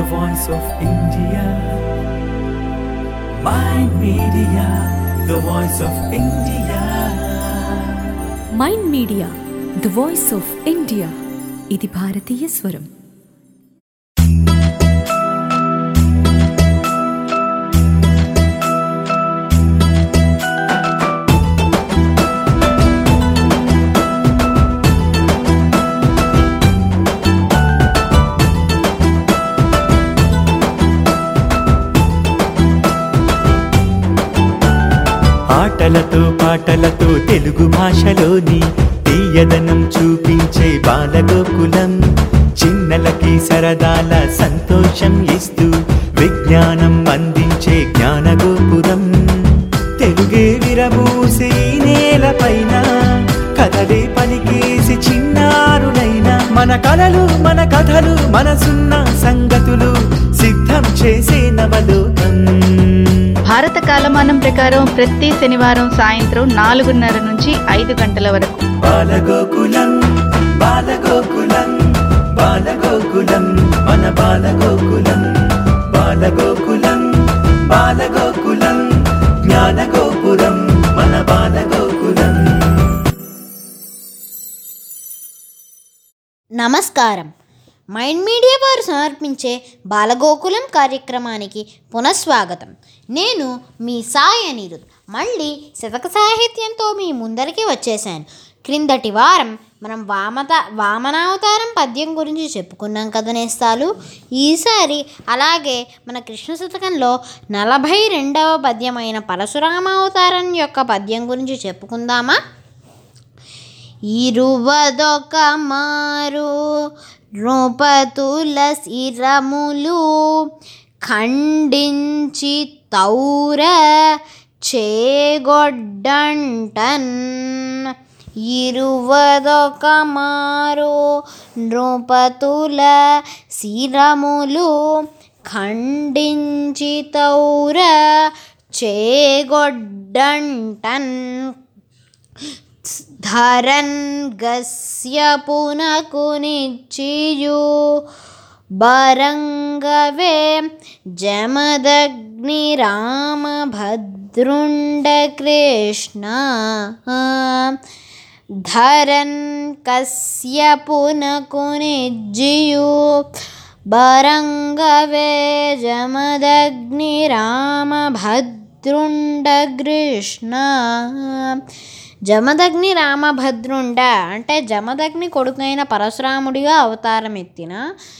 the voice of India. Mind Media, the voice of India. Mind media the voice of India ఇది భారతీయ స్వరం ఆటలతో పాటలతో తెలుగు భాషలోని తీయదనం చూపించే బాలగోకులం చిన్నలకి సరదాల సంతోషం ఇస్తూ విజ్ఞానం అందించే జ్ఞానగోపురం తెలుగే విరబూసే ఈ నేలపైన కథలే పలికేసి చిన్నారులైన మన కలలు మన కథలు మనసున్న సంగతులు సిద్ధం చేసే నవలోకం భారత కాలమానం ప్రకారం ప్రతి శనివారం సాయంత్రం నాలుగున్నర నుంచి ఐదు గంటల వరకు బాలగోకులం బాలగోకులం బాలగోకులం మన బాలగోకులం బాలగోకులం బాలగోకులం జ్ఞానగోపురం మన బాలగోకులం నమస్కారం మైండ్ మీడియా వారు సమర్పించే బాలగోకులం కార్యక్రమానికి పునఃస్వాగతం నేను మీ సాయి అనిరుద్ మళ్ళీ శతక సాహిత్యంతో మీ ముందరికి వచ్చేసాను క్రిందటి వారం మనం వామత వామనావతారం పద్యం గురించి చెప్పుకున్నాం కదా నేస్తాలు ఈసారి అలాగే మన కృష్ణ శతకంలో నలభై రెండవ పద్యమైన పరశురామావతారం యొక్క పద్యం గురించి చెప్పుకుందామా ఇరువదొక మారు నృపతుల శిరములు ఖండించి తౌర చేగొడ్డంటన్ ఇరువదొక మారు నృపతుల శిరములు ఖండించి తౌర చేగొడ్డంటన్ ధరన్ గస్యపునకు నిచ్చియు బరంగవే జమదగ్ని రామ భద్రుండ కృష్ణ ధరన్ కశ్యపునకు నిజ్జియు బరంగవే జమదగ్ని రామ భద్రుండ కృష్ణ జమదగ్ని రామభద్రుండ అంటే జమదగ్ని కొడుకైన పరశురాముడిగా అవతారం ఎత్తిన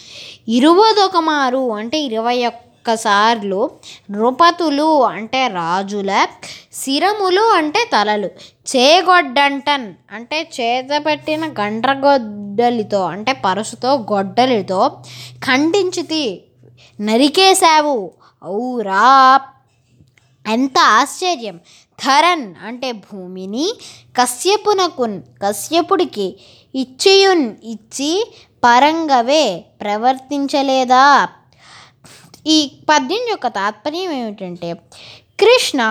ఇరువదొకమారు అంటే ఇరవై ఒక్కసార్లు నృపతులు అంటే రాజుల శిరములు అంటే తలలు చేగొడ్డంటన్ అంటే చేతపెట్టిన గండ్రగొడ్డలితో అంటే పరసుతో గొడ్డలితో ఖండించితి నరికేశావు ఔరా ఎంత ఆశ్చర్యం ధరన్ అంటే భూమిని కశ్యపునకున్ కశ్యపుడికి ఇచ్చియున్ ఇచ్చి పరంగవే ప్రవర్తించలేదా ఈ పద్యం యొక్క తాత్పర్యం ఏమిటంటే కృష్ణ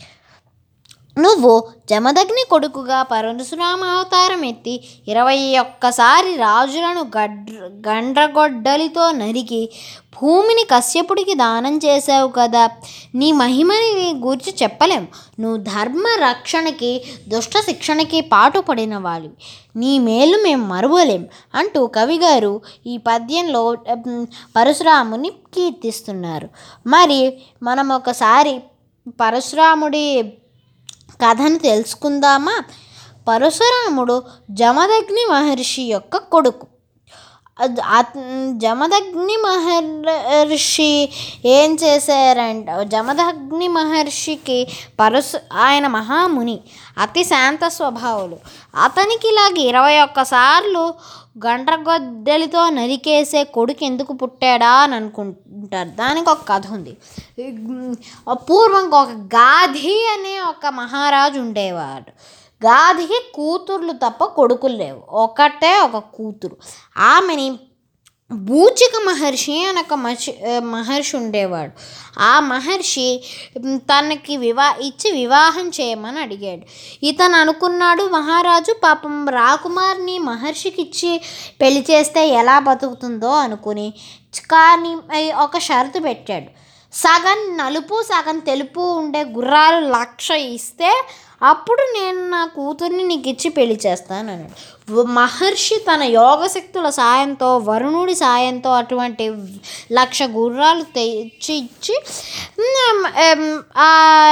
నువ్వు జమదగ్ని కొడుకుగా పరశురామ అవతారం ఎత్తి ఇరవై ఒక్కసారి రాజులను గడ్ర గండ్రగొడ్డలితో నరికి భూమిని కశ్యపుడికి దానం చేశావు కదా నీ మహిమని గూర్చి చెప్పలేం నువ్వు ధర్మ రక్షణకి దుష్ట శిక్షణకి పాటుపడిన వాళ్ళు నీ మేలు మేము మరువలేం అంటూ కవిగారు ఈ పద్యంలో ఉమ్, పరశురాముని కీర్తిస్తున్నారు మరి మనం ఒకసారి పరశురాముడి కథను తెలుసుకుందామా పరశురాముడు జమదగ్ని మహర్షి యొక్క కొడుకు అద్- అత్- జమదగ్ని మహర్షి ఏం చేశారంట జమదగ్ని మహర్షికి పరశు ఆయన మహాముని అతి శాంత స్వభావులు అతనికి ఇలాగ ఇరవై ఒక్కసార్లు గండ్రగొద్దెలతో నరికేసే కొడుకు ఎందుకు పుట్టాడా అని అనుకుంటారు దానికి ఒక కథ ఉంది ఉమ్, పూర్వం ఒక గాధి అనే ఒక మహారాజు ఉండేవాడు గాధికి కూతుర్లు తప్ప కొడుకులు లేవు ఒకటే ఒక కూతురు ఆమెని బూచిక మహర్షి అని ఒక మహర్షి మహర్షి ఉండేవాడు ఆ మహర్షి మ్, తనకి వివా ఇచ్చి వివాహం చేయమని అడిగాడు ఇతను అనుకున్నాడు మహారాజు పాపం రాకుమార్ని మహర్షికి ఇచ్చి పెళ్లి చేస్తే ఎలా బతుకుతుందో అనుకుని కానీ ఏ, ఒక షరతు పెట్టాడు సగం నలుపు సగం తెలుపు ఉండే గుర్రాలు లక్ష ఇస్తే అప్పుడు నేను నా కూతుర్ని నీకు ఇచ్చి పెళ్లి చేస్తాను అన్నాడు వ- మహర్షి తన యోగశక్తుల సాయంతో వరుణుడి సాయంతో అటువంటి లక్ష గుర్రాలు తెచ్చి ఇచ్చి ఉమ్, ఎం, ఆ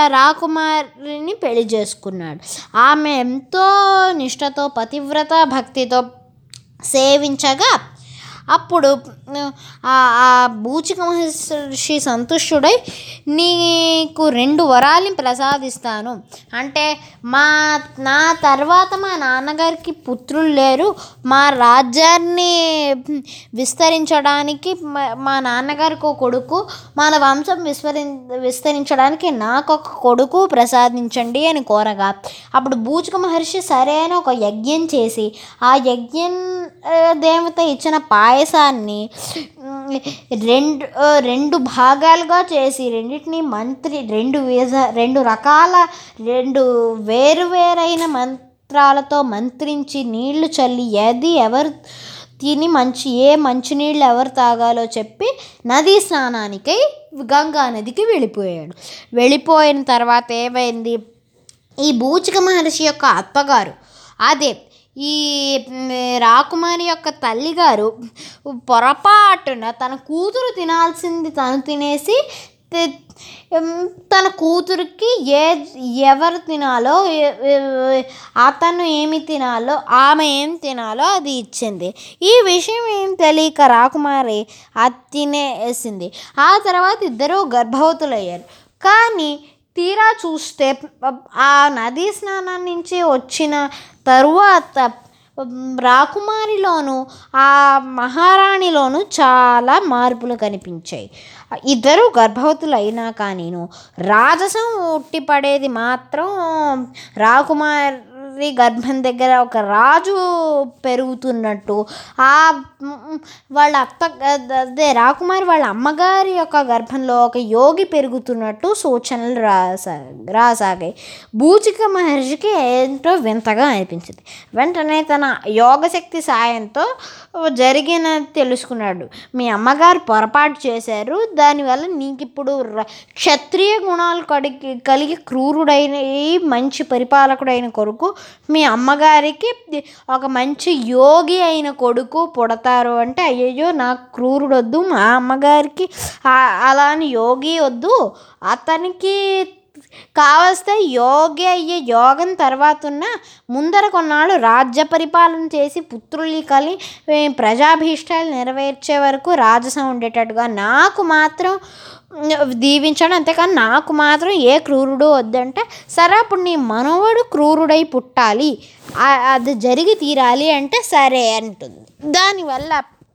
రాకుమారిని పెళ్లి చేసుకున్నాడు ఆమె ఎంతో నిష్ఠతో పతివ్రత భక్తితో సేవించగా అప్పుడు ఆ ఆ బూచిక మహర్షి సంతుష్టుడై నీకు రెండు వరాలని ప్రసాదిస్తాను అంటే మా నా తర్వాత మా నాన్నగారికి పుత్రులు లేరు మా రాజ్యాన్ని విస్తరించడానికి మా- మా నాన్నగారికి ఒక కొడుకు మన వంశం విస్మరి విస్తరించడానికి నాకు ఒక కొడుకు ప్రసాదించండి అని కోరగా అప్పుడు బూచుక మహర్షి సరైన ఒక యజ్ఞం చేసి ఆ యజ్ఞం ఆ, దేవత ఇచ్చిన పాయసాన్ని ఉమ్, రెండు ఆ, రెండు భాగాలుగా చేసి రెండింటిని మంత్రి రెండు విధ రెండు రకాల రెండు వేరువేరైన మంత్రాలతో మంత్రించి నీళ్లు చల్లి ఏది ఎవరు తిని మంచి ఏ మంచినీళ్ళు ఎవరు తాగాలో చెప్పి నదీ స్నానానికై గంగా నదికి వెళ్ళిపోయాడు వెళ్ళిపోయిన తర్వాత ఏమైంది ఈ బూచిక మహర్షి యొక్క అత్తగారు అదే ఈ మ్, రాకుమారి యొక్క తల్లిగారు పొరపాటున తన కూతురు తినాల్సింది తను తినేసి తి- ఉమ్, తన కూతురికి ఏ ఎవరు తినాలో ఏ- ఏ- అతను ఏమి తినాలో ఆమె ఏం తినాలో అది ఇచ్చింది ఈ విషయం ఏం తెలియక రాకుమారి అది తినేసింది ఆ తర్వాత ఇద్దరూ గర్భవతులయ్యారు కానీ తీరా చూస్తే ఆ నదీ స్నానం నుంచి వచ్చిన తరువాత రాకుమారిలోను ఆ మహారాణిలోను చాలా మార్పులు కనిపించాయి ఇద్దరు గర్భవతులు అయినా కానీను రాజసం ఉట్టిపడేది మాత్రం రాకుమారి గర్భం దగ్గర ఒక రాజు పెరుగుతున్నట్టు ఆ మ్, వాళ్ళ అత్త అదే రాకుమారి వాళ్ళ అమ్మగారి యొక్క గర్భంలో ఒక యోగి పెరుగుతున్నట్టు సూచనలు రాసా రాసాగాయి బూచిక మహర్షికి ఏంటో వింతగా అనిపించింది వెంటనే తన యోగశక్తి సాయంతో జరిగిన తెలుసుకున్నాడు మీ అమ్మగారు పొరపాటు చేశారు దానివల్ల నీకు ఇప్పుడు ర- క్షత్రియ గుణాలు కడిగి కలిగి క్రూరుడైన ఈ మంచి పరిపాలకుడైన కొడుకు మీ అమ్మగారికి ఒక మంచి యోగి అయిన కొడుకు పుడతారు అంటే అయ్యయ్యో నాకు క్రూరుడు వద్దు మా అమ్మగారికి ఆ- అలాని యోగి వద్దు అతనికి కావస్తే యోగి అయ్యే యోగం తర్వాత ఉన్న ముందర కొన్నాళ్ళు రాజ్య పరిపాలన చేసి పుత్రులు కలి ఏ, ప్రజాభీష్టాలు నెరవేర్చే వరకు రాజసం ఉండేటట్టుగా నాకు మాత్రం ఉమ్, దీవించడం అంతేకాని నాకు మాత్రం ఏ క్రూరుడు వద్దంటే సరే అప్పుడు నీ మనవడు క్రూరుడై పుట్టాలి ఆ- అది జరిగి తీరాలి అంటే సరే అంటుంది దానివల్ల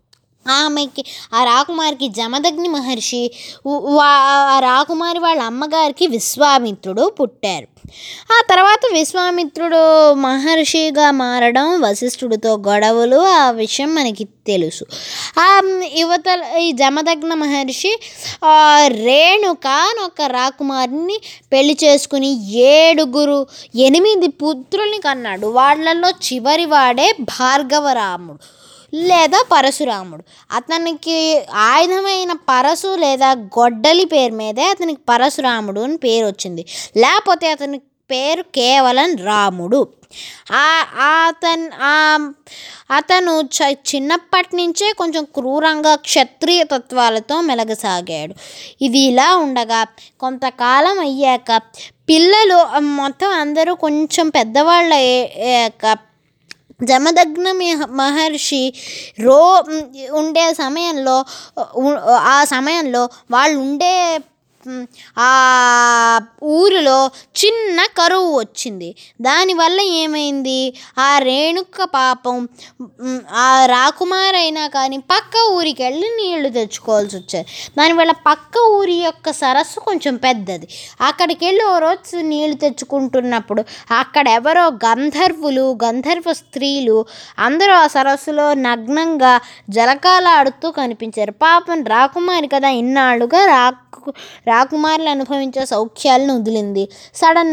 ఆమెకి ఆ రాకుమారికి జమదగ్ని మహర్షి ఉ- వా- ఆ రాకుమారి వాళ్ళ అమ్మగారికి విశ్వామిత్రుడు పుట్టారు ఆ తర్వాత విశ్వామిత్రుడు మహర్షిగా మారడం వశిష్ఠుడితో గొడవలు ఆ విషయం మనకి తెలుసు ఆ యువతల ఈ జమదగ్న మహర్షి ఆ, రేణుక అని ఒక రాకుమారిని పెళ్లి చేసుకుని ఏడుగురు ఎనిమిది పుత్రుల్ని కన్నాడు వాళ్ళల్లో చివరి వాడే భార్గవరాముడు లేదా పరశురాముడు అతనికి ఆయుధమైన పరశు లేదా గొడ్డలి పేరు మీదే అతనికి పరశురాముడు అని పేరు వచ్చింది లేకపోతే అతని పేరు కేవలం రాముడు ఆ- అతన్ ఆ- అతను చ చిన్నప్పటి నుంచే కొంచెం క్రూరంగా క్షత్రియ తత్వాలతో మెలగసాగాడు ఇది ఇలా ఉండగా కొంతకాలం అయ్యాక పిల్లలు మొత్తం అందరూ కొంచెం పెద్దవాళ్ళు అయ్యాక జమదగ్న మిహ- మహర్షి రో ఉండే సమయంలో ఉ- ఆ సమయంలో వాళ్ళు ఉండే మ్, ఆ ఊరిలో చిన్న కరువు వచ్చింది దానివల్ల ఏమైంది ఆ రేణుక పాపం మ్, ఆ రాకుమారైనా కానీ పక్క ఊరికి వెళ్ళి నీళ్లు తెచ్చుకోవాల్సి వచ్చారు దానివల్ల పక్క ఊరి యొక్క సరస్సు కొంచెం పెద్దది అక్కడికి వెళ్ళి ఓ రోజు నీళ్లు తెచ్చుకుంటున్నప్పుడు అక్కడ ఎవరో గంధర్వులు గంధర్వ స్త్రీలు అందరూ ఆ సరస్సులో నగ్నంగా జలకాలాడుతూ కనిపించారు పాపం రాకుమారి కదా ఇన్నాళ్ళుగా రాకు రాకుమారులు అనుభవించే సౌఖ్యాలను వదిలింది సడన్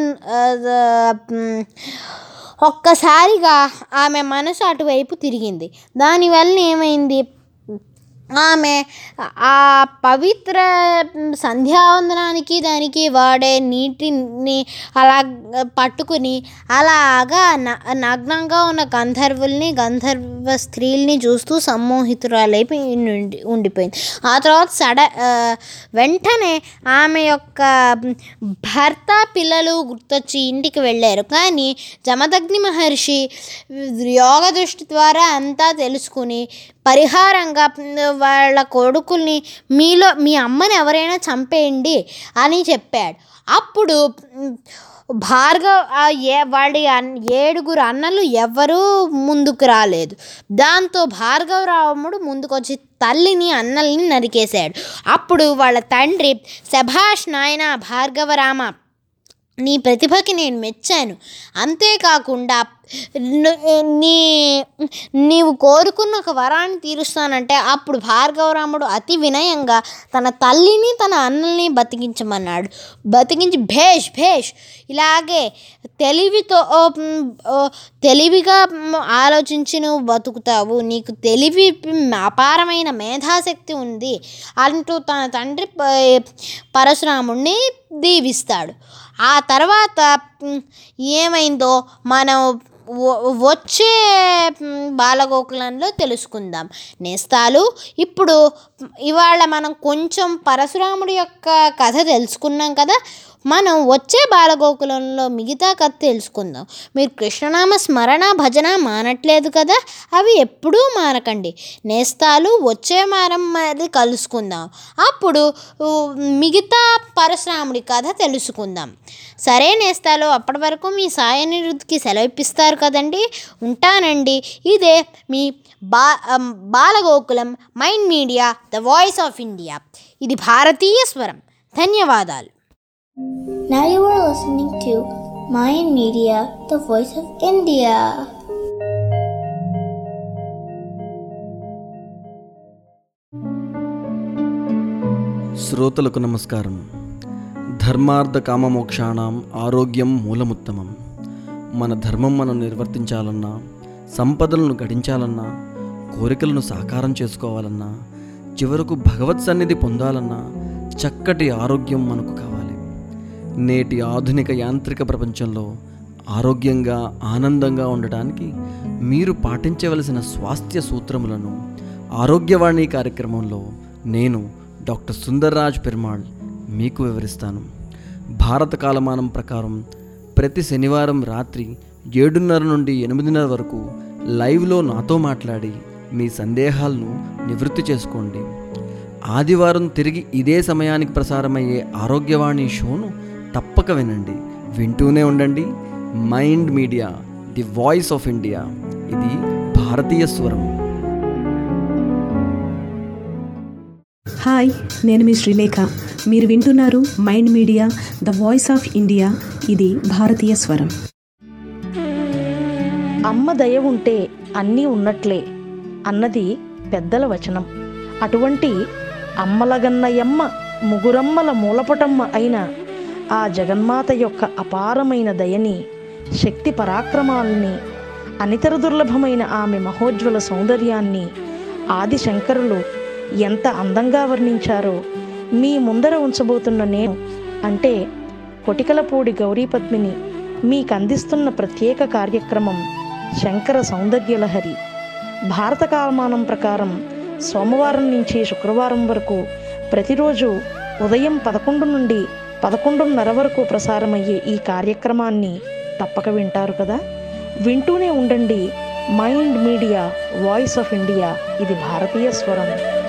ఒక్కసారిగా ఆమె మనసు అటువైపు తిరిగింది దానివల్ల ఏమైంది ఆమె ఆ పవిత్ర సంధ్యావందనానికి దానికి వాడే నీటిని అలా పట్టుకుని అలాగా న- నగ్నంగా ఉన్న గంధర్వుల్ని గంధర్వ స్త్రీల్ని చూస్తూ సమ్మోహితురాలైపోయి ఉండి ఉండిపోయింది ఆ తర్వాత సడ ఆ, వెంటనే ఆమె యొక్క భర్త పిల్లలు గుర్తొచ్చి ఇంటికి వెళ్ళారు కానీ జమదగ్ని మహర్షి యోగ దృష్టి ద్వారా అంతా తెలుసుకుని పరిహారంగా వాళ్ళ కొడుకుల్ని మీలో మీ అమ్మని ఎవరైనా చంపేయండి అని చెప్పాడు అప్పుడు భార్గవ్ ఆ ఏ వాళ్ళ అన్- ఏడుగురు అన్నలు ఎవ్వరూ ముందుకు రాలేదు దాంతో భార్గవరాముడు ముందుకొచ్చి తల్లిని అన్నల్ని నరికేశాడు అప్పుడు వాళ్ళ తండ్రి శభాష్ నాయన భార్గవరామ నీ ప్రతిభకి నేను మెచ్చాను అంతేకాకుండా ను- నీ నీవు కోరుకున్న ఒక వరాన్ని తీరుస్తానంటే అప్పుడు భార్గవరాముడు అతి వినయంగా తన తల్లిని తన అన్నల్ని బతికించమన్నాడు బతికించి భేష్ భేష్ ఇలాగే తెలివితో ఓ, మ్, ఓ, తెలివిగా మ్, ఆలోచించి నువ్వు బతుకుతావు నీకు తెలివి మ్, అపారమైన మేధాశక్తి ఉంది అంటూ తన తండ్రి ప- పరశురాముడిని దీవిస్తాడు ఆ తర్వాత మ్, ఏమైందో మనం వ- వచ్చే మ్, బాలగోకులంలో తెలుసుకుందాం నేస్తాలు ఇప్పుడు ఇవాళ మనం కొంచెం పరశురాముడి యొక్క కథ తెలుసుకున్నాం కదా మనం వచ్చే బాలగోకులంలో మిగతా కథ తెలుసుకుందాం మీరు కృష్ణనామ స్మరణ భజన మానట్లేదు కదా అవి ఎప్పుడూ మానకండి నేస్తాలు వచ్చే వారం మరి కలుసుకుందాం అప్పుడు ఊ, మిగతా పరశురాముడి కథ తెలుసుకుందాం సరే నేస్తాలు అప్పటి వరకు మీ సాయ నిరుద్ధికి సెలవిప్పిస్తారు కదండి ఉంటానండి ఇదే మీ బా అమ్, Balagokulam mind media the voice of India ఇది భారతీయ స్వరం ధన్యవాదాలు Now you are listening to Mayan Media, the voice of India. శ్రోతలకు నమస్కారం ధర్మార్థ కామమోక్షాణం ఆరోగ్యం మూలముత్తమం మన ధర్మం మనం నిర్వర్తించాలన్నా సంపదలను గడించాలన్నా కోరికలను సాకారం చేసుకోవాలన్నా చివరకు భగవత్ సన్నిధి పొందాలన్నా చక్కటి ఆరోగ్యం మనకు కావాలి నేటి ఆధునిక యాంత్రిక ప్రపంచంలో ఆరోగ్యంగా ఆనందంగా ఉండటానికి మీరు పాటించవలసిన స్వాస్థ్య సూత్రములను ఆరోగ్యవాణి కార్యక్రమంలో నేను డాక్టర్ సుందర్రాజ్ పెరుమాళ్ మీకు వివరిస్తాను భారత కాలమానం ప్రకారం ప్రతి శనివారం రాత్రి ఏడున్నర నుండి ఎనిమిదిన్నర వరకు లైవ్లో నాతో మాట్లాడి మీ సందేహాలను నివృత్తి చేసుకోండి ఆదివారం తిరిగి ఇదే సమయానికి ప్రసారమయ్యే ఆరోగ్యవాణి షోను తప్పక వినండి వింటూనే ఉండండి mind media the voice of India ఇది భారతీయ స్వరం హాయ్ నేను మీ శ్రీలేఖ మీరు వింటున్నారు mind media the voice of India ఇది భారతీయ స్వరం అమ్మ దయ ఉంటే అన్నీ ఉన్నట్లే అన్నది పెద్దల వచనం అటువంటి అమ్మలగన్నయమ్మ ముగురమ్మల మూలపటమ్మ అయిన ఆ జగన్మాత యొక్క అపారమైన దయని శక్తి పరాక్రమాల్ని అనితర దుర్లభమైన ఆమె మహోజ్వల సౌందర్యాన్ని ఆది శంకరులు ఎంత అందంగా వర్ణించారో మీ ముందర ఉంచబోతున్న నేను అంటే కొటికలపూడి గౌరీపద్మిని మీకు అందిస్తున్న ప్రత్యేక కార్యక్రమం శంకర సౌందర్యలహరి భారత కాలమానం ప్రకారం సోమవారం నుంచి శుక్రవారం వరకు ప్రతిరోజు ఉదయం పదకొండు నుండి పదకొండున్నర వరకు ప్రసారమయ్యే ఈ కార్యక్రమాన్ని తప్పక వింటారు కదా వింటూనే ఉండండి mind media voice of India ఇది భారతీయ స్వరం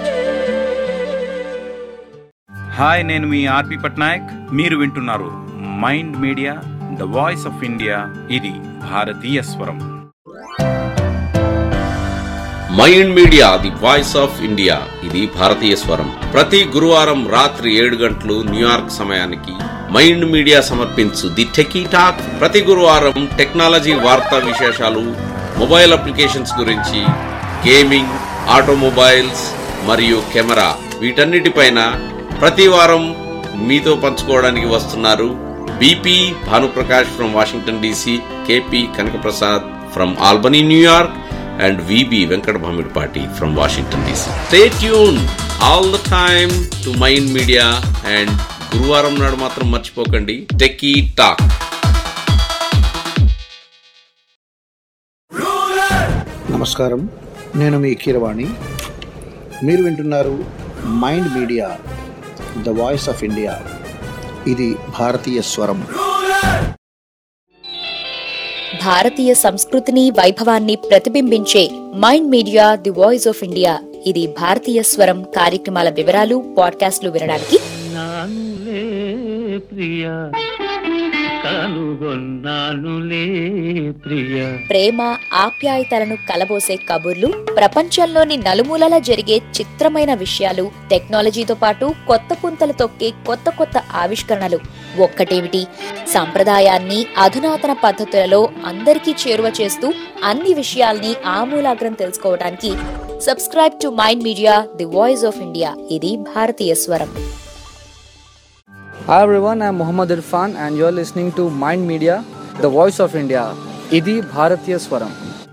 హాయ్ నేను మీ ఆర్పి పట్నాయక్ మీరు వింటున్నారు mind media the voice of India ఇది భారతీయ స్వరం mind media the voice of India ఇది భారతీయ స్వరం ప్రతి గురువారం రాత్రి ఏడు గంటలు న్యూయార్క్ సమయానికి మైండ్ మీడియా సమర్పించు ది టెకీ టాక్ ప్రతి గురువారం టెక్నాలజీ వార్తా విశేషాలు మొబైల్ అప్లికేషన్స్ గురించి గేమింగ్ ఆటోమొబైల్స్ మరియు కెమెరా వీటన్నిటిపైన ప్రతి వారం మీతో పంచుకోవడానికి వస్తున్నారు BP Bhanuprakash from Washington DC KP Kanakaprasad from Albany New York and VB Venkat Bhamidpati from Washington DC. Stay tuned all the time to Mind Media and గురువారం నాడు మాత్రం మర్చిపోకండి టెకీ టాక్ నమస్కారం నేను మీ కీరవాణి మీరు వింటున్నారు mind media the voice of India ఇది భారతీయ స్వరం భారతీయ సంస్కృతిని వైభవాన్ని ప్రతిబింబించే mind media the voice of India ఇది భారతీయ స్వరం కార్యక్రమాల వివరాలు పాడ్కాస్ట్లు వినడానికి నానులే ప్రియ కనుగొన్నానులే ప్రియ ప్రేమ ఆప్యాయతలను కలబోసే కబుర్లు ప్రపంచంలోని నలుమూలలా జరిగే చిత్రమైన విషయాలు టెక్నాలజీతో పాటు కొత్త పుంతలు తొక్కే కొత్త కొత్త ఆవిష్కరణలు ఒక్కటేమిటి సంప్రదాయాన్ని అధునాతన పద్ధతులలో అందరికీ చేరువ చేస్తూ అన్ని విషయాల్ని ఆమూలాగ్రం తెలుసుకోవడానికి subscribe to mind media the voice of India ఇది భారతీయ స్వరం Hi everyone, I'm Muhammad Irfan and you're listening to Mind Media, the voice of India. Idi Bharatiya Swaram.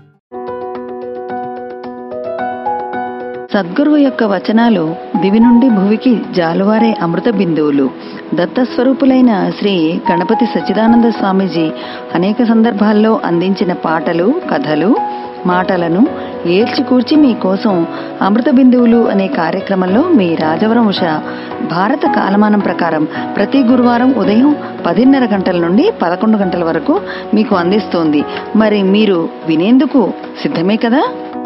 సద్గురువు యొక్క వచనాలు దివి నుండి భువికి జాలువారే అమృత బిందువులు దత్తస్వరూపులైన శ్రీ గణపతి సచ్చిదానంద స్వామీజీ అనేక సందర్భాల్లో అందించిన పాటలు కథలు మాటలను ఏల్చికూర్చి మీకోసం అమృత బిందువులు అనే కార్యక్రమంలో మీ రాజవరం ఉష భారత కాలమానం ప్రకారం ప్రతి గురువారం ఉదయం పదిన్నర గంటల నుండి పదకొండు గంటల వరకు మీకు అందిస్తోంది మరి మీరు వినేందుకు సిద్ధమే కదా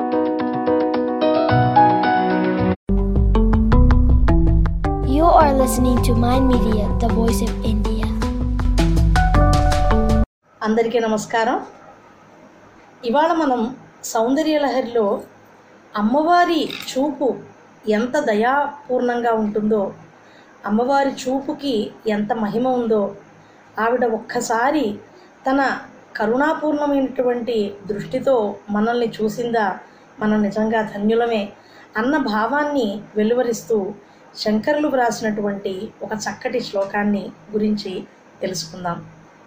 You are listening to Mind Media, the voice of India. అందరికీ నమస్కారం ఇవాళ మనం సౌందర్యలహరిలో అమ్మవారి చూపు ఎంత దయాపూర్ణంగా ఉంటుందో అమ్మవారి చూపుకి ఎంత మహిమ ఉందో ఆవిడ ఒక్కసారి తన కరుణాపూర్ణమైనటువంటి దృష్టితో మనల్ని చూసిందా మనం నిజంగా ధన్యులమే అన్న భావాన్ని వెలువరిస్తూ శంకరులు వ్రాసినటువంటి ఒక చక్కటి శ్లోకాన్ని గురించి తెలుసుకుందాం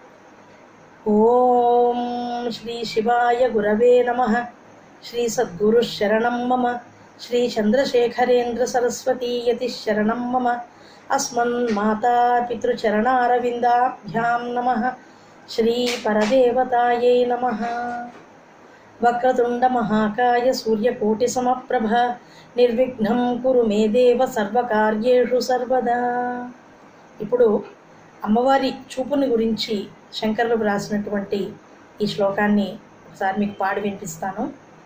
ఓం శ్రీ శివాయ గురవే నమ శ్రీ సద్గురు శరణం మమ శ్రీ చంద్రశేఖరేంద్ర సరస్వతీ యతి శరణం మమ అస్మన్ మాతా పితృచరణారవిందాభ్యాం నమ శ్రీ పరదేవతాయై నమ వక్రతుండ మహాకాయ సూర్యకోటి సమప్రభ నిర్విఘ్నం కురు మే దేవ సర్వకార్యేషు సర్వదా ఇప్పుడు అమ్మవారి చూపుని గురించి శంకరులు వ్రాసినటువంటి ఈ శ్లోకాన్ని ఒకసారి మీకు పాడి వినిపిస్తాను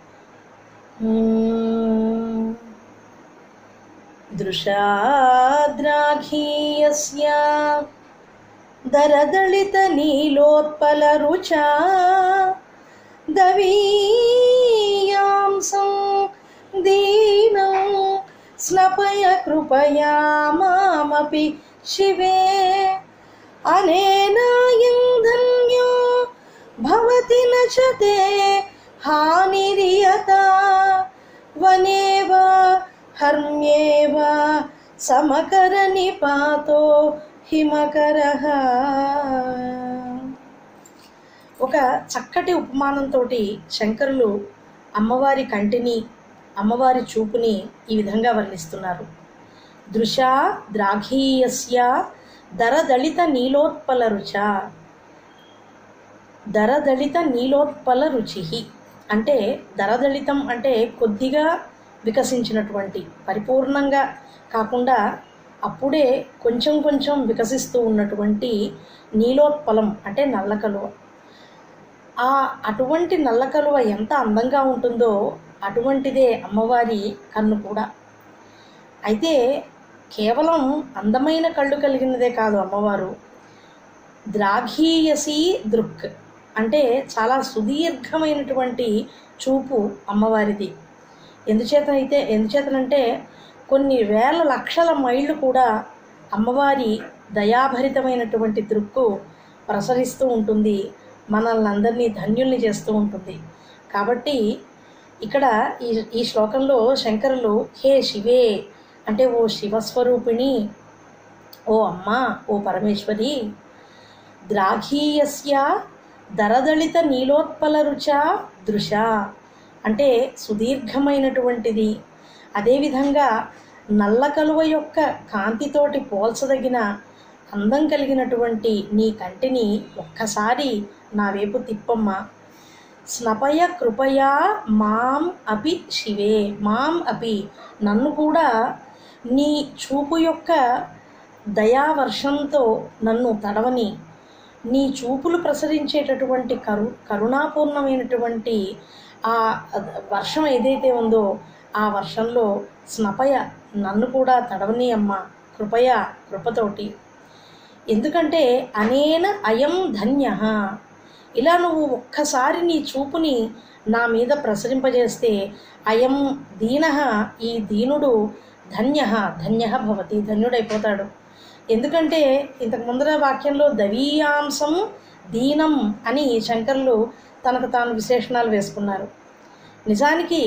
మ్మ్. దృశాద్రాఘీయస్య దరదళిత నీలోత్పల రుచా దవీయాంసం దీనం స్నపయ కృపయా మామపి శివే అనేనాయం ధన్యో భవతి న చ తే హానిరియత వనేవ హర్మ్యేవ సమకర నిపాతో హిమకరః ఒక చక్కటి ఉపమానంతో శంకరులు అమ్మవారి కంటిని అమ్మవారి చూపుని ఈ విధంగా వర్ణిస్తున్నారు దృశా ద్రాఘీయస్య దరదళిత నీలోత్పల రుచ దరదళిత నీలోత్పల రుచి అంటే దరదళితం అంటే కొద్దిగా వికసించినటువంటి పరిపూర్ణంగా కాకుండా అప్పుడే కొంచెం కొంచెం వికసిస్తూ ఉన్నటువంటి నీలోత్పలం అంటే నల్ల కలువ ఆ అటువంటి నల్ల కలువ ఎంత అందంగా ఉంటుందో అటువంటిదే అమ్మవారి కన్ను కూడా అయితే కేవలం అందమైన కళ్ళు కలిగినదే కాదు అమ్మవారు ద్రాఘీయసి దృక్ అంటే చాలా సుదీర్ఘమైనటువంటి చూపు అమ్మవారిది ఎందుచేతనైతే ఎందుచేతనంటే కొన్ని వేల లక్షల మైళ్ళు కూడా అమ్మవారి దయాభరితమైనటువంటి దృక్కు ప్రసరిస్తూ ఉంటుంది మనల్ని అందరినీ ధన్యుల్ని చేస్తూ ఉంటుంది కాబట్టి ఇక్కడ ఈ ఈ శ్లోకంలో శంకరులు హే శివే అంటే ఓ శివస్వరూపిణి ఓ అమ్మ ఓ పరమేశ్వరి ద్రాఘీయస్య దరదళిత నీలోత్పల రుచ దృశ అంటే సుదీర్ఘమైనటువంటిది అదేవిధంగా నల్ల కలువ యొక్క కాంతితోటి పోల్చదగిన అందం కలిగినటువంటి నీ కంటిని ఒక్కసారి నా వైపు తిప్పమ్మ స్నపయ కృపయా మాం అపి శివే మాం అపి నన్ను కూడా నీ చూపు యొక్క దయావర్షంతో నన్ను తడవని నీ చూపులు ప్రసరించేటటువంటి కరు కరుణాపూర్ణమైనటువంటి ఆ వర్షం ఏదైతే ఉందో ఆ వర్షంలో స్నపయ నన్ను కూడా తడవని అమ్మ కృపయ కృపతోటి ఎందుకంటే అనేన అయం ధన్య ఇలా నువ్వు ఒక్కసారి నీ చూపుని నా మీద ప్రసరింపజేస్తే అయం దీన ఈ దీనుడు ధన్య ధన్య భవతి ధన్యుడైపోతాడు ఎందుకంటే ఇంతకు ముందర వాక్యంలో దవీయాంశం దీనం అని శంకర్లు తనకు తాను విశేషణాలు వేసుకున్నారు నిజానికి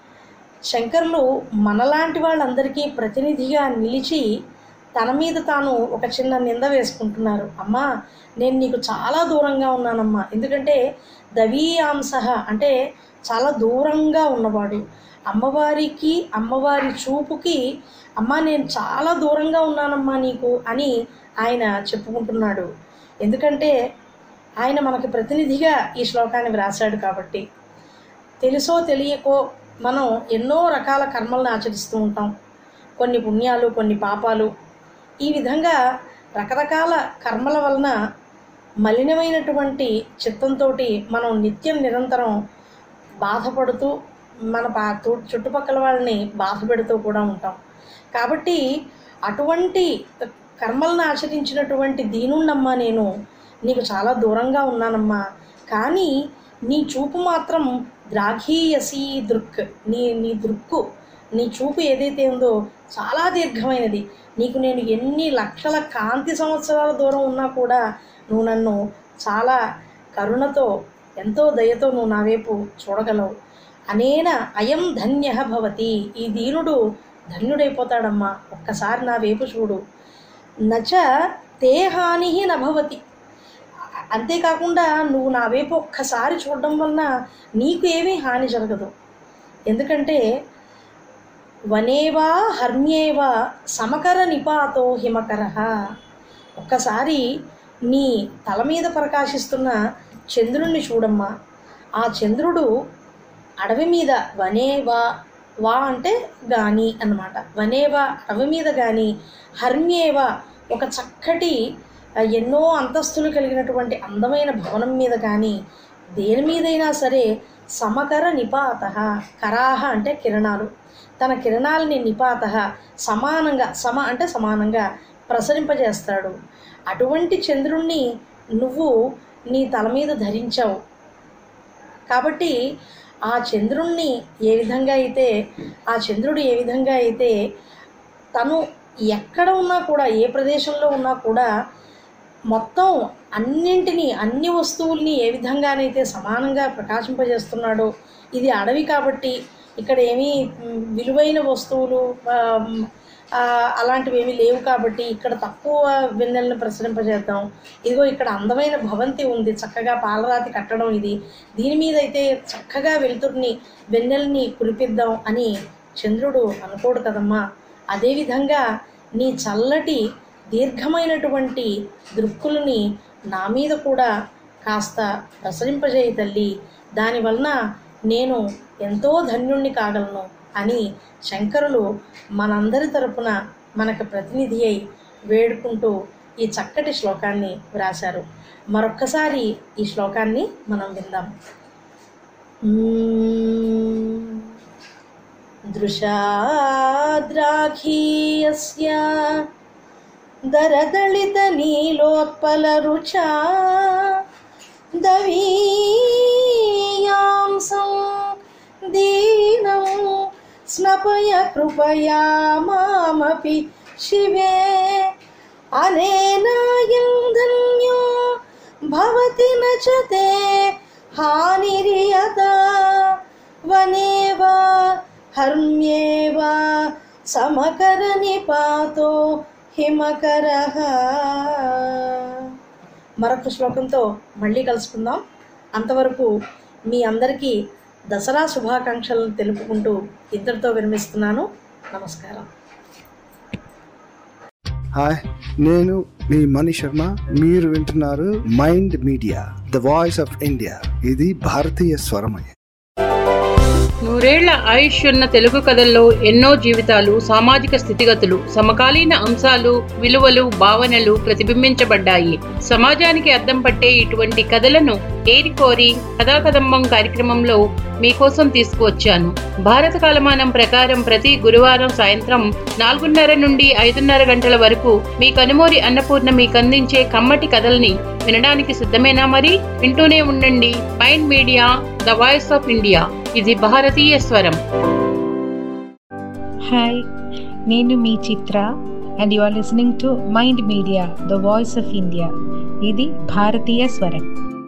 శంకర్లు మనలాంటి వాళ్ళందరికీ ప్రతినిధిగా నిలిచి తన మీద తాను ఒక చిన్న నింద వేసుకుంటున్నారు అమ్మా నేను నీకు చాలా దూరంగా ఉన్నానమ్మా ఎందుకంటే దవీయాంశ అంటే చాలా దూరంగా ఉన్నవాడు అమ్మవారికి అమ్మవారి చూపుకి అమ్మా నేను చాలా దూరంగా ఉన్నానమ్మా నీకు అని ఆయన చెప్పుకుంటున్నాడు ఎందుకంటే ఆయన మనకి ప్రతినిధిగా ఈ శ్లోకాన్ని వ్రాసాడు కాబట్టి తెలుసో తెలియకో మనం ఎన్నో రకాల కర్మలను ఆచరిస్తూ ఉంటాం కొన్ని పుణ్యాలు కొన్ని పాపాలు ఈ విధంగా రకరకాల కర్మల వలన మలినమైనటువంటి చిత్తంతో మనం నిత్యం నిరంతరం బాధపడుతూ మన బా తు- చుట్టుపక్కల వాళ్ళని బాధ పెడుతూ కూడా ఉంటాం కాబట్టి అటువంటి కర్మలను ఆచరించినటువంటి దీనున్నమ్మా నేను నీకు చాలా దూరంగా ఉన్నానమ్మా కానీ నీ చూపు మాత్రం ద్రాఘీయసి దృక్ నీ నీ దృక్కు నీ చూపు ఏదైతే ఉందో చాలా దీర్ఘమైనది నీకు నేను ఎన్ని లక్షల కాంతి సంవత్సరాల దూరం ఉన్నా కూడా నువ్వు నన్ను చాలా కరుణతో ఎంతో దయతో నువ్వు నా వైపు చూడగలవు అనేన అయం ధన్య భవతి ఈ దీనుడు ధన్యుడైపోతాడమ్మా ఒక్కసారి నా వైపు చూడు నచ తే హాని నభవతి అంతేకాకుండా నువ్వు నా వైపు ఒక్కసారి చూడడం వలన నీకు ఏమీ హాని జరగదు ఎందుకంటే వనేవా హర్మ్యేవా సమకర నిపాతో హిమకర ఒక్కసారి నీ తల మీద ప్రకాశిస్తున్న చంద్రుణ్ణి చూడమ్మా ఆ చంద్రుడు అడవి మీద వనేవా వా అంటే గాని అన్నమాట వనేవా అడవి మీద కానీ హర్మ్యేవా ఒక చక్కటి ఆ, ఎన్నో అంతస్తులు కలిగినటువంటి అందమైన భవనం మీద కానీ దేని మీదైనా సరే సమకర నిపాత కరాహ అంటే కిరణాలు తన కిరణాలని నిపాత సమానంగా సమ అంటే సమానంగా ప్రసరింపజేస్తాడు అటువంటి చంద్రుణ్ణి నువ్వు నీ తల మీద ధరించావు కాబట్టి ఆ చంద్రుణ్ణి ఏ విధంగా అయితే ఆ చంద్రుడు ఏ విధంగా అయితే తను ఎక్కడ ఉన్నా కూడా ఏ ప్రదేశంలో ఉన్నా కూడా మొత్తం అన్నింటినీ అన్ని వస్తువుల్ని ఏ విధంగానైతే సమానంగా ప్రకాశింపజేస్తున్నాడో ఇది అడవి కాబట్టి ఇక్కడ ఏమీ మ్, విలువైన వస్తువులు ఆ, మ్, ఆ, అలాంటివి ఏమీ లేవు కాబట్టి ఇక్కడ తక్కువ వెన్నెలను ప్రసరింపజేద్దాం ఇదిగో ఇక్కడ అందమైన భవంతి ఉంది చక్కగా పాలరాతి కట్టడం ఇది దీని మీద అయితే చక్కగా వెలుతురిని వెన్నెల్ని కురిపిద్దాం అని చంద్రుడు అనుకోడు కదమ్మా అదేవిధంగా నీ చల్లటి దీర్ఘమైనటువంటి దృక్కులని నా మీద కూడా కాస్త ప్రసరింపజేయి తల్లి దానివలన నేను ఎంతో ధన్యుణ్ణి కాగలను అని శంకరులు మనందరి తరపున మనకు ప్రతినిధి అయి వేడుకుంటూ ఈ చక్కటి శ్లోకాన్ని వ్రాశారు మరొక్కసారి ఈ శ్లోకాన్ని మనం విందాం మ్మ్. దృశాద్రాఘీయస్య దరదళితనీలోత్పలరుచా దవీయాంసం దీనం స్నపయ కృపయా మామపి శివే అనేనాయం ధన్యో భవతి నచతే హానిరియత వనేవా హర్మ్యేవా సమకర నిపాతో హిమకర మరొక శ్లోకంతో మళ్ళీ కలుసుకుందాం అంతవరకు మీ అందరికీ దసరా శుభాకాంక్షలను తెలుపుకుంటూ ఇద్దరితో విరమిస్తున్నాను నమస్కారం హాయ్ నేను మీ మణి శర్మ మీరు వింటున్నారు mind media the voice of India ఇది భారతీయ స్వరమయ నూరేళ్ల ఆయుష్ ఉన్న తెలుగు కథల్లో ఎన్నో జీవితాలు సామాజిక స్థితిగతులు సమకాలీన అంశాలు విలువలు భావనలు ప్రతిబింబించబడ్డాయి సమాజానికి అద్దం పట్టే ఇటువంటి కథలను ఏరికోరి కథాకదంబం కార్యక్రమంలో మీకోసం తీసుకువచ్చాను భారత కాలమానం ప్రకారం ప్రతి గురువారం సాయంత్రం నాలుగున్నర నుండి ఐదున్నర గంటల వరకు మీ కనుమూరి అన్నపూర్ణ మీకు అందించే కమ్మటి కథల్ని వినడానికి సిద్ధమేనా మరి వింటూనే ఉండండి mind media the voice of India ఇది భారతీయ స్వరం హాయ్ నేను మీ Chitra and you are listening to mind media the voice of India ఇది భారతీయ స్వరం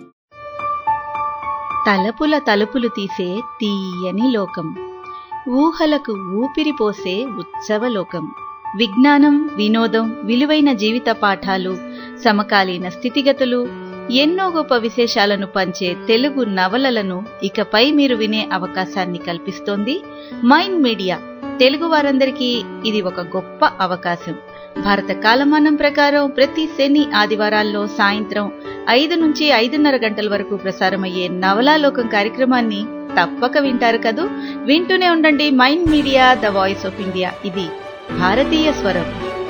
తలపుల తలుపులు తీసే తీయని లోకం ఊహలకు ఊపిరి పోసే ఉత్సవలోకం విజ్ఞానం వినోదం విలువైన జీవిత పాఠాలు సమకాలీన స్థితిగతులు ఎన్నో గొప్ప విశేషాలను పంచే తెలుగు నవలలను ఇకపై మీరు వినే అవకాశాన్ని కల్పిస్తోంది మైండ్ మీడియా తెలుగు వారందరికీ ఇది ఒక గొప్ప అవకాశం భారత కాలమానం ప్రకారం ప్రతి శని ఆదివారాల్లో సాయంత్రం ఐదు నుంచి ఐదున్నర గంటల వరకు ప్రసారమయ్యే నవలాలోకం కార్యక్రమాన్ని తప్పక వింటారు కదూ వింటూనే ఉండండి mind media the voice of India ఇది భారతీయ స్వరం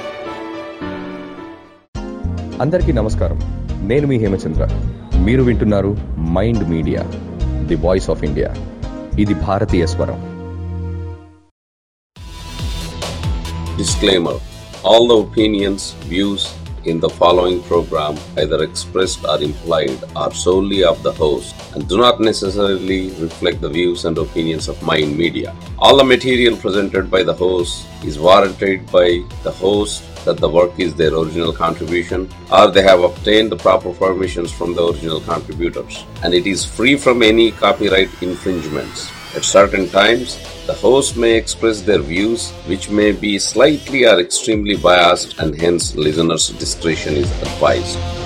అందరికీ నమస్కారం నేను మీ హేమచంద్ర మీరు వింటున్నారు mind media the voice of India ఇది భారతీయ స్వరం Disclaimer All the opinions, views in the following program, either expressed or implied, are solely of the host and do not necessarily reflect the views and opinions of Mind Media. All the material presented by the host is warranted by the host that the work is their original contribution or they have obtained the proper permissions from the original contributors and it is free from any copyright infringements. At certain times, the host may express their views which may be slightly or extremely biased and hence listeners' discretion is advised.